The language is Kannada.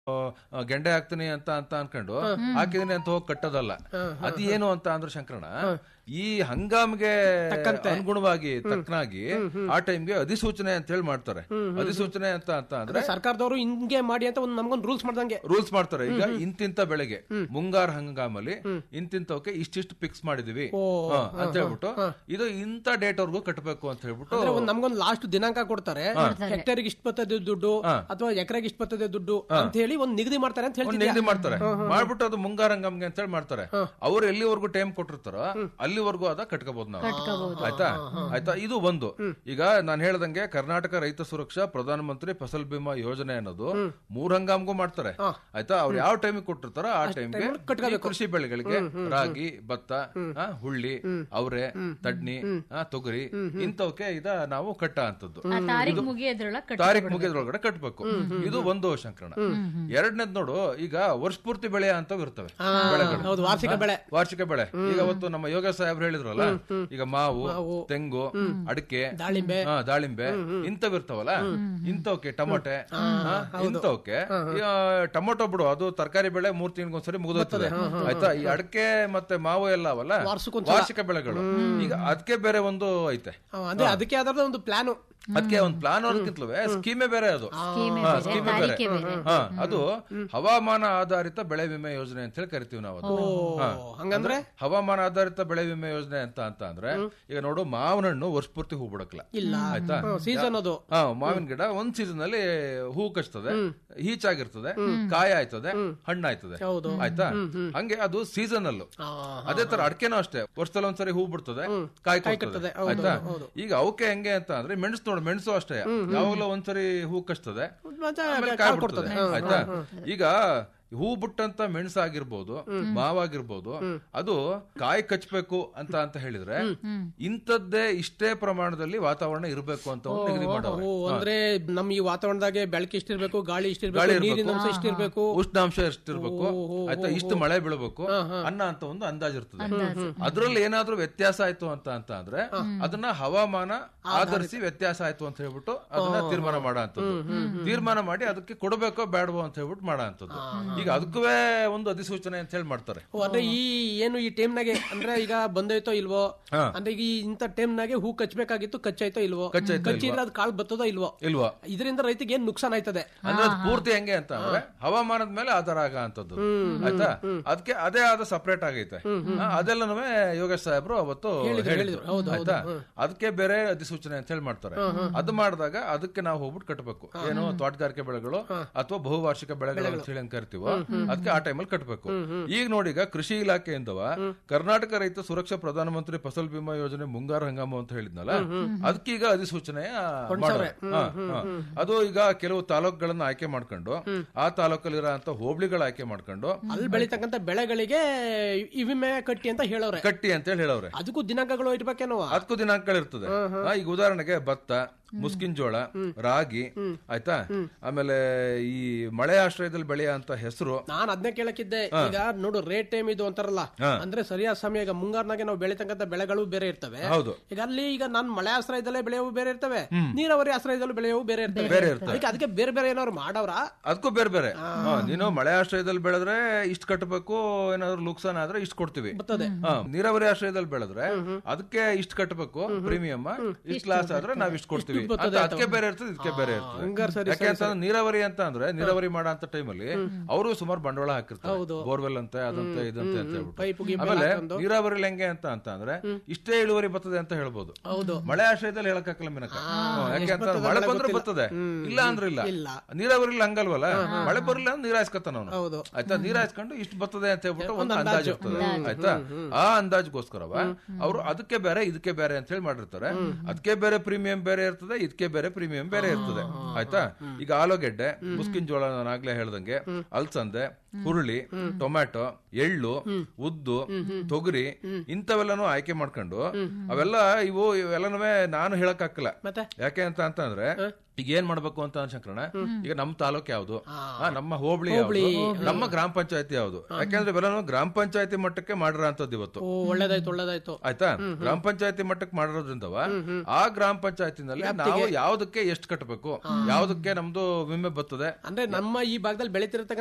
ಆ, ಗೆಂಡೆ ಹಾಕ್ತೀನಿ ಅಂತ ಅಂತ ಅನ್ಕೊಂಡು ಹಾಕಿದೀನಿ ಅಂತ ಹೋಗಿ ಕಟ್ಟೋದಲ್ಲ ಅದೇನು ಅಂತ ಅಂದ್ರೆ ಶಂಕರಣ ಈ ಹಂಗಾಮ್ಗೆ ಅನುಗುಣವಾಗಿ ತಕ್ಕನಾಗಿ ಆ ಟೈಮ್ಗೆ ಅಧಿಸೂಚನೆ ಅಂತ ಹೇಳಿ ಮಾಡ್ತಾರೆ ಅಧಿಸೂಚನೆ ಅಂತ ಅಂತ ಅಂದ್ರೆ ಸರ್ಕಾರದವರು ಹಿಂಗೆ ಮಾಡಿ ಅಂತ ಒಂದು ನಮ್ಗೊಂದು ರೂಲ್ಸ್ ಮಾಡ್ದಂಗೆ ರೂಲ್ಸ್ ಮಾಡ್ತಾರೆ ಈಗ ಇಂತಿಂತ ಬೆಳೆಗೆ ಮುಂಗಾರು ಹಂಗಾಮಲ್ಲಿ ಇಂತಿಂತವಕ್ಕೆ ಇಷ್ಟಿಷ್ಟು ಫಿಕ್ಸ್ ಮಾಡಿದೀವಿ ಹಾ, ಅಂತ ಹೇಳ್ಬಿಟ್ಟು ಇದು ಇಂತ ಡೇಟ್ ವರ್ಗೂ ಕಟ್ಟಬೇಕು ಅಂತ ಹೇಳ್ಬಿಟ್ಟು ಅಂದ್ರೆ ಒಂದ್ ನಮ್ಗೊಂದು ಲಾಸ್ಟ್ ದಿನಾಂಕ ಕೊಡ್ತಾರೆ ಹೆಕ್ಟೇರ್ಗೆ ಇಷ್ಟ ಬರ್ತದೆ ದುಡ್ಡು ಅಥವಾ ಎಕರೆಗೆ ಇಷ್ಟ ಬರ್ತದೆ ದುಡ್ಡು ಅಂತ ಹೇಳಿ ಒಂದ್ ನಿಗದಿ ಮಾಡ್ತಾರೆ ಅಂತ ಒಂದ್ ಹೇಳ್ತಿದ್ಯಾ ನಿಗದಿ ಮಾಡ್ತಾರೆ ಮಾಡ್ಬಿಟ್ಟು ಅದು ಮುಂಗಾರು ಹಂಗಾಮ್ಗೆ ಅಂತ ಹೇಳಿ ಮಾಡ್ತಾರೆ ಅವ್ರು ಎಲ್ಲಿವರೆಗೂ ಟೈಮ್ ಕೊಟ್ಟಿರ್ತಾರೋ ಅಲ್ಲಿವರೆಗೂ ಅದ ಕಟ್ಕೋಬಹುದು ನಾವು ಆಯ್ತಾ ಆಯ್ತಾ ಇದು ಒಂದು ಈಗ ನಾನು ಹೇಳ್ದಂಗೆ ಕರ್ನಾಟಕ ರೈತ ಸುರಕ್ಷಾ ಪ್ರಧಾನ ಮಂತ್ರಿ ಫಸಲ್ ಬಿಮಾ ಯೋಜನೆ ಅನ್ನೋದು ಮೂರ್ ಹಂಗಾಮ್ಗೂ ಮಾಡ್ತಾರೆ ಆಯ್ತಾ ಅವ್ರು ಯಾವ ಟೈಮಿಗೆ ಕೊಟ್ಟಿರ್ತಾರೋ ಆ ಟೈಮ್ಗೆ ಕೃಷಿ ಬೆಳೆಗಳಿಗೆ ರಾಗಿ ಭತ್ತ ಆ, ಹುಳ್ಳಿ ಅವರೆ ತಡ್ನಿ ಆ, ತೊಗರಿ ಇಂಥವಕ್ಕೆ ಇದ ನಾವು ಕಟ್ಟ ಅಂತದ್ದು ಆ ತಾರೀಖ್ ಮುಗಿಯೋದ್ರೊಳಗೆ ಕಟ್ಟಿ ತಾರೀಖ್ ಮುಗಿದ್ರೊಳಗಡೆ ಕಟ್ಬೇಕು ಇದು ಒಂದು ಶಂಕರಣ ಎರಡನೇದ್ ನೋಡು ಈಗ ವರ್ಷ ಪೂರ್ತಿ ಬೆಳೆ ಅಂತ ಇರ್ತವೆ ಬೆಳೆಗಳು ಹೌದು ವಾರ್ಷಿಕ ಬೆಳೆ ವಾರ್ಷಿಕ ಬೆಳೆ ಈಗ ಅವತ್ತು ನಮ್ಮ ಯೋಗ ಸಾಹೇಬ್ರು ಹೇಳಿದ್ರಲ್ಲ ಈಗ ಮಾವು ತೆಂಗು ಅಡಿಕೆ ದಾಳಿಂಬೆ. ಹಾ, ದಾಳಿಂಬೆ ಇಂಥವ್ ಇರ್ತಾವಲ್ಲ ಇಂಥವಕ್ಕೆ ಟೊಮೊಟೆ ಹಾ, ಇಂಥವಕ್ಕೆ ಈಗ ಟೊಮೊಟೊ ಬಿಡು ಅದು ತರಕಾರಿ ಬೆಳೆ ಮೂರ್ ತಿಂಗಳಿಗೊಂದ್ಸರಿ ಮುಗಿದೋಗ್ತದೆ ಆಯ್ತಾ ಈ ಅಡಿಕೆ ಮತ್ತೆ ಮಾವು ಎಲ್ಲ ಅವಲ್ಲ ವಾರ್ಷಿಕೊಂದ್ಸಲ. ವಾರ್ಷಿಕ ಬೆಳೆಗಳು ಈಗ ಅದಕ್ಕೆ ಬೇರೆ ಒಂದು ಐತೆ ಆ, ಅಂದ್ರೆ ಅದಕ್ಕೆ ಆಧಾರದ ಒಂದು ಪ್ಲಾನು ಅದಕ್ಕೆ ಒಂದು ಪ್ಲಾನ್ ಅನ್ನೋದಕ್ಕಿಂತಲೂ ಸ್ಕೀಮೇ ಬೇರೆ ಅದು ಸ್ಕೀಮೇ ಹಾ, ಬೇರೆ, ಸ್ಕೀಮೇ ಬೇರೆ ತಾರೀಖೇ ಬೇರೆ. ಹಾ, ಅದು ಹವಾಮಾನ ಆಧಾರಿತ ಬೆಳೆ ವಿಮೆ ಯೋಜನೆ ಅಂತ ಹೇಳಿ ಕರಿತೀವಿ ನಾವು ಅದು ಹಾ. ಹಂಗಂದ್ರೆ ಹವಾಮಾನ ಆಧಾರಿತ ಬೆಳೆ ವಿಮೆ ಯೋಜನೆ ಅಂತ ಅಂತ ಅಂದ್ರೆ ಈಗ ನೋಡು ಮಾವಿನ ಹಣ್ಣು ವರ್ಷ ಪೂರ್ತಿ ಹೂ ಬಿಡಕ್ಲ ಇಲ್ಲ ಆಯ್ತಾ ಸೀಸನ್ ಅದು ಹಾ ಮಾವಿನ ಗಿಡ ಒಂದ್ ಸೀಸನ್ ಅಲ್ಲಿ ಹೂ ಕಚ್ತದೆ ಹೀಚಾಗಿರ್ತದೆ ಕಾಯ ಆಯ್ತದೆ ಹಣ್ಣು ಆಯ್ತದೆ ಹೌದು. ಆಯ್ತಾ ಹಂಗೆ ಅದು ಸೀಸನ್ ಅಲ್ಲೂ ಆ, ಅದೇ ತರ ಅಡಿಕೆನೂ ಅಷ್ಟೇ ವರ್ಷದಲ್ಲಿ ಒಂದ್ಸರಿ ಹೂ ಬಿಡ್ತದೆ ಕಾಯಿ ಕೊಡ್ತದೆ ಕಟ್ತದೆ. ಹೌದು, ಆಯ್ತಾ ಹೌದು. ಈಗ ಅವಕ್ಕೆ ಹೆಂಗೆ ಅಂತ ಅಂದ್ರೆ ಮೆಣಸು ನೋಡು ಮೆಣಸು ಅಷ್ಟೇ ಯಾವಾಗಲೂ ಒಂದ್ಸರಿ ಹೂ ಕಚ್ತದೆ ಮತ್ತೆ ಆಮೇಲೆ ಕಾಯಿ ಬಿಡ್ತದೆ ಆಯ್ತಾ ಈಗ ಹೂ ಬಿಟ್ಟಂತ ಮೆಣಸಾಗಿರ್ಬೋದು ಮಾವಾಗಿರ್ಬೋದು ಅದು ಕಾಯಿ ಕಚ್ಬೇಕು ಅಂತ ಅಂತ ಹೇಳಿದ್ರೆ ಇಂಥದ್ದೇ ಇಷ್ಟೇ ಪ್ರಮಾಣದಲ್ಲಿ ವಾತಾವರಣ ಇರಬೇಕು ಅಂತ ಒಂದು ನಿಗದಿ ಮಾಡವ್ರೆ ಓ ಅಂದ್ರೆ ನಮ್ ಈ ವಾತಾವರಣದಾಗೆ ಬೆಳಕು ಇಷ್ಟಿರ್ಬೇಕು ಗಾಳಿ ಗಾಳಿ ಇಷ್ಟಿರ್ಬೇಕು ಇರ್ಬೇಕು. ನೀರಿನ ಅಂಶ ಇಷ್ಟಿರ್ಬೇಕು ಉಷ್ಣಾಂಶ ಎಷ್ಟಿರ್ಬೇಕು ಆಯ್ತಾ ಇಷ್ಟು ಮಳೆ ಬೀಳಬೇಕು ಅನ್ನ ಅಂತ ಒಂದು ಅಂದಾಜ್ ಇರ್ತದೆ ಅದ್ರಲ್ಲಿ ಏನಾದ್ರೂ ವ್ಯತ್ಯಾಸ ಆಯ್ತು ಅಂತ ಅಂತ ಅಂದ್ರೆ ಅದನ್ನ ಹವಾಮಾನ ಆಧರಿಸಿ ವ್ಯತ್ಯಾಸ ಆಯ್ತು ಅಂತ ಹೇಳ್ಬಿಟ್ಟು ಅದನ್ನ ತೀರ್ಮಾನ ಮಾಡೋ ಅಂತದ್ದು ತೀರ್ಮಾನ ಮಾಡಿ ಅದಕ್ಕೆ ಕೊಡಬೇಕೋ ಬೇಡವೋ ಅಂತ ಹೇಳ್ಬಿಟ್ಟು ಮಾಡೋ ಅಂತದ್ದು ಈಗ ಅದಕ್ಕೂ ಒಂದು ಅಧಿಸೂಚನೆ ಅಂತ ಹೇಳಿ ಮಾಡ್ತಾರೆ ಓ, ಅಂದ್ರೆ ಈ ಏನು ಈ ಟೈಮ್ ನಾಗೆ ಅಂದ್ರೆ ಈಗ ಬಂದೋಯ್ತೋ ಇಲ್ವೋ ಅಂದ್ರೆ ಈಗ ಈ ಇಂತ ಟೈಮ್ ನಾಗೆ ಹೂ ಕಚ್ಚಬೇಕಾಗಿತ್ತು ಕಚ್ಚಾಯ್ತೋ ಇಲ್ವೋ ಕಚ್ಚಾಯ್ತೋ ಕಚ್ಚಿದ್ರೆ ಅದು ಕಾಳು ಬರ್ತದೋ ಇಲ್ವೋ ಇಲ್ವಾ ಇದರಿಂದ ರೈತಗೆ ಏನ್ ನುಕ್ಸಾನ್ ಆಯ್ತದೆ ಅಂದ್ರೆ ಅದು ಪೂರ್ತಿ ಹೆಂಗೆ ಅಂತ ಅಂದ್ರೆ ಹವಾಮಾನದ ಮೇಲೆ ಆಧಾರ ಆಗ ಅಂತದ್ದು ಆಯ್ತಾ ಅದಕ್ಕೆ ಅದೇ ಆದ ಸಪರೇಟ್ ಆಗೈತೆ ಹಾ, ಅದೆಲ್ಲನೂ ಯೋಗೇಶ್ ಸಾಹೇಬ್ರು ಅವತ್ತು ಹೇಳಿದ್ರು ಆಯ್ತಾ ಅದಕ್ಕೆ ಬೇರೆ ಅಧಿಸೂಚನೆ ಅಂತ ಹೇಳಿ ಮಾಡ್ತಾರೆ ಅದು ಮಾಡಿದಾಗ ಅದಕ್ಕೆ ನಾವು ಹೋಗ್ಬಿಟ್ಟು ಕಟ್ಟಬೇಕು ಏನು ತೋಟಗಾರಿಕೆ ಬೆಳೆಗಳು ಅಥವಾ ಬಹುವಾರ್ಷಿಕ ಬೆಳೆಗಳು ಅಂತ ಹೇಳಿ ಅಂತ ಕರಿತೀವೋ ಅದಕ್ಕೆ ಆ ಟೈಮಲ್ಲಿ ಕಟ್ಟಬೇಕು ಈಗ ನೋಡಿ ಈಗ ಕೃಷಿ ಇಲಾಖೆಯಿಂದವ ಕರ್ನಾಟಕ ರೈತ ಸುರಕ್ಷಾ ಪ್ರಧಾನಮಂತ್ರಿ ಫಸಲ್ ಬಿಮಾ ಯೋಜನೆ ಮುಂಗಾರು ಹಂಗಾಮು ಅಂತ ಹೇಳಿದ್ನಲ್ಲ ಅದಕ್ಕೀಗ ಅಧಿಸೂಚನೆ ಮಾಡವ್ರೆ. ಹಾ, ಹಾ. ಅದು ಈಗ ಕೆಲವು ತಾಲೂಕುಗಳನ್ನ ಆಯ್ಕೆ ಮಾಡ್ಕೊಂಡು ಆ ತಾಲೂಕಲ್ಲಿರೋ ಅಂತ ಹೋಬಳಿಗಳ ಆಯ್ಕೆ ಮಾಡ್ಕೊಂಡು ಅಲ್ಲಿ ಬೆಳಿತಕ್ಕಂತ ಬೆಳೆಗಳಿಗೆ ಈ ವಿಮೆ ಕಟ್ಟಿ ಅಂತ ಹೇಳವ್ರೆ ಕಟ್ಟಿ ಅಂತ ಹೇಳಿ ಹೇಳವ್ರೆ ಅದಕ್ಕೂ ದಿನಾಂಕಗಳು ಇರ್ಬೇಕೇನೋ ಅದಕ್ಕೂ ದಿನಾಂಕಗಳಿರ್ತದೆ ಹಾ, ಈಗ ಉದಾಹರಣೆಗೆ ಭತ್ತ ಮುಸ್ಕಿನ್ ಜೋಳ ರಾಗಿ ಆಯ್ತಾ ಆಮೇಲೆ ಈ ಮಳೆ ಆಶ್ರಯದಲ್ಲಿ ಬೆಳೆಯ ಅಂತ ಹೆಸರು ನಾನ್ ಅದನ್ನೇ ಕೇಳಕ್ಕಿದ್ದೆ ಈಗ ನೋಡು ರೇಟ್ ಟೈಮ್ ಇದು ಅಂತಾರಲ್ಲ ಅಂದ್ರೆ ಸರಿಯಾದ ಸಮಯ ಈಗ ಮುಂಗಾರ್ನಾಗೆ ನಾವು ಬೆಳಿತಕ್ಕಂತ ಬೆಳೆಗಳು ಬೇರೆ ಇರ್ತವೆ ಹೌದು ಈಗ ಅಲ್ಲಿ ಈಗ ನಾನ್ ಮಳೆ ಆಶ್ರಯದಲ್ಲೇ ಬೆಳೆಯವು ಬೇರೆ ಇರ್ತವೆ ನೀರಾವರಿ ಆಶ್ರಯದಲ್ಲೂ ಬೆಳೆಯವು ಬೇರೆ ಇರ್ತವೆ ಬೇರೆ ಇರ್ತವೆ. ಅದಕ್ಕೆ ಅದಕ್ಕೆ ಬೇರೆ ಬೇರೆ ಏನಾದ್ರು ಮಾಡವ್ರ ಅದಕ್ಕೂ ಬೇರೆ ಬೇರೆ ಹಾ, ನೀನು ಮಳೆ ಆಶ್ರಯದಲ್ಲಿ ಬೆಳೆದ್ರೆ ಇಷ್ಟು ಕಟ್ಟಬೇಕು ಏನಾದ್ರು ನುಕ್ಸಾನ್ ಆದ್ರೆ ಇಷ್ಟು ಕೊಡ್ತೀವಿ ಬರ್ತದೆ ಹಾ, ನೀರಾವರಿ ಆಶ್ರಯದಲ್ಲಿ ಬೆಳೆದ್ರೆ ಅದಕ್ಕೆ ಇಷ್ಟು ಕಟ್ಟಬೇಕು ಪ್ರೀಮಿಯಂ ಇಷ್ಟು ಲಾಸ್ ಆದ್ರೆ ನಾವ್ ಇಷ್ಟು ಕೊಡ್ತೀವಿ ಅಂತ ಅದಕ್ಕೆ ಬೇರೆ ಇರ್ತದೆ ಇದಕ್ಕೆ ಬೇರೆ ಹಂಗಾರ್ ಇರ್ತದೆ ಸರಿ, ಯಾಕೆ ಅಂತಂದ್ರೆ ನೀರಾವರಿ ಅಂತ ಅಂದ್ರೆ ನೀರಾವರಿ ಮಾಡೋ ಅಂತ ಟೈಮಲ್ಲಿ ಅವರು ಸುಮಾರು ಬಂಡವಾಳ ಹಾಕಿರ್ತಾರೆ ಹೌದು. ಬೋರ್ವೆಲ್ ಅಂತೆ ಅದಂತೆ ಇದಂತೆ ಅಂತ ಪೈಪು ಹೇಳ್ಬಿಟ್ಟು ಗಿಪ್ಪು ಆಮೇಲೆ ಹಾಕೊಂಡು. ನೀರಾವರಿ ಹೆಂಗೆ ಅಂತ ಅಂತ ಅಂದ್ರೆ ಇಷ್ಟೇ ಇಳುವರಿ ಬರ್ತದೆ ಅಂತ ಹೇಳ್ಬೋದು ಹೌದು ಮಳೆ ಆಶ್ರಯದಲ್ಲಿ ಹೇಳಕ್ಕಾಗಲ್ಲ ಮಿನಕ ಹ್ಮ್, ಯಾಕೆ ಅಂತ ಬರ್ತದೆ ಮಳೆ ಮಳೆ ಬಂದ್ರೆ ಗೊತ್ತಿಲ್ಲ. ಬರ್ತದೆ ಇಲ್ಲ ಅಂದ್ರೆ ಇಲ್ಲ ಇಲ್ಲ. ನೀರಾವರಿ ಹಂಗಲ್ವಲ್ಲ ಮಳೆ ಬರಲಿಲ್ಲ ಅಂದ್ರೆ ನೀರ್ ಹಾಯ್ಸ್ಕೊತಾನ ಅವನು ಹೌದು ಆಯ್ತಾ ನೀರ್ ಹಾಯ್ಸ್ಕೊಂಡು ಇಷ್ಟು ಬರ್ತದೆ ಅಂತ ಹೇಳ್ಬಿಟ್ಟು ಒಂದು ಅಂದಾಜು ಇರ್ತದೆ ಆಯ್ತಾ ಆ ಅಂದಾಜ್ಗೋಸ್ಕರವ ಅವರು ಅದಕ್ಕೆ ಬೇರೆ ಇದಕ್ಕೆ ಬೇರೆ ಅಂತ ಹೇಳಿ ಮಾಡಿರ್ತಾರೆ ಅದಕ್ಕೆ ಬೇರೆ ಪ್ರೀಮಿಯಂ ಬೇರೆ ಇರ್ತದೆ ಇದಕ್ಕೆ ಬೇರೆ ಪ್ರೀಮಿಯಂ ಬೇರೆ ಇರ್ತದೆ ಆಯ್ತಾ ಈಗ ಆಲೂಗೆಡ್ಡೆ ಮುಸ್ಕಿನ್ ಜೋಳ ನಾನು ಆಗ್ಲೇ ಹೇಳ್ದಂಗೆ ಅಲ್ಸಂದೆ ಹುರುಳಿ ಟೊಮ್ಯಾಟೊ ಎಳ್ಳು ಉದ್ದು ತೊಗರಿ ಇಂಥವೆಲ್ಲನೂ ಆಯ್ಕೆ ಮಾಡ್ಕೊಂಡು ಅವೆಲ್ಲ ಇವು ಇವೆಲ್ಲನೂ ನಾನು ಹೇಳಕ್ ಹಾಕಲ್ಲ ಮತ್ತೆ ಯಾಕೆ ಅಂತ ಅಂತಂದ್ರೆ ಈಗ ಏನ್ ಮಾಡ್ಬೇಕು ಅಂತ ಶಂಕರಣ ಈಗ ನಮ್ಮ ತಾಲೂಕ್ ಯಾವ್ದು ಆ, ನಮ್ಮ ಹೋಬಳಿ ಯಾವ್ದು ನಮ್ಮ ಗ್ರಾಮ ಪಂಚಾಯತಿ ಯಾವ್ದು ಯಾಕಂದ್ರೆ ಇವೆಲ್ಲ ಗ್ರಾಮ ಪಂಚಾಯತಿ ಮಟ್ಟಕ್ಕೆ ಮಾಡಿರೋ ಅಂತದ್ದು ಇವತ್ತು ಓ ಒಳ್ಳೇದಾಯ್ತು ಒಳ್ಳೇದಾಯ್ತು ಆಯ್ತಾ ಗ್ರಾಮ ಪಂಚಾಯತಿ ಮಟ್ಟಕ್ಕೆ ಮಾಡಿರೋದ್ರಿಂದವ ಆ ಗ್ರಾಮ ಪಂಚಾಯತಿನಲ್ಲಿ ನಾವು ಯಾವ್ದಕ್ಕೆ ಎಷ್ಟು ಕಟ್ಟಬೇಕು ಯಾವ್ದಕ್ಕೆ ನಮ್ದು ವಿಮೆ ಬರ್ತದೆ ಅಂದ್ರೆ ನಮ್ಮ ಈ ಭಾಗದಲ್ಲಿ ಬೆಳಿತಿರತಕ್ಕಂಥ